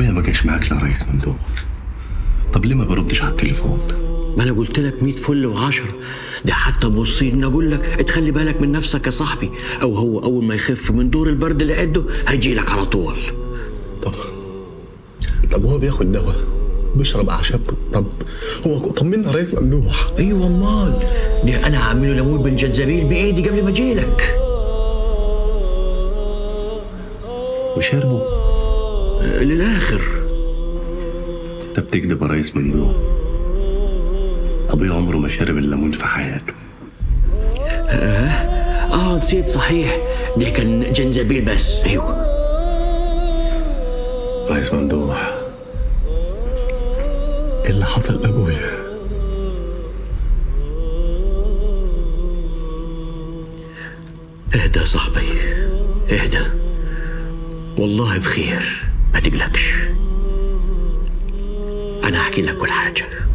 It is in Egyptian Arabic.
ابويا ما جاش معاك لا ريس ممدوح طب ليه ما بردش على التليفون ما انا قلت لك 100 فل وعشرة ده حتى بصين اقول لك اتخلي بالك من نفسك يا صاحبي او هو اول ما يخف من دور البرد اللي عنده هيجي لك على طول طب طب هو بياخد دواء بيشرب اعشاب طب هو طمنا يا ريس ممدوح ايوه امال ده انا هعمله ليمون بالجنزبيل بايدي قبل ما اجي لك وشربه للاخر انت بتكذب يا ريس ممدوح ابويا عمره ما شرب الليمون في حياته اه نسيت صحيح ده كان جنزبيل بس ايوه ريس ممدوح ايه اللي حصل لابويا اهدى يا صاحبي اهدى والله بخير ما تقلقش انا احكي لك كل حاجه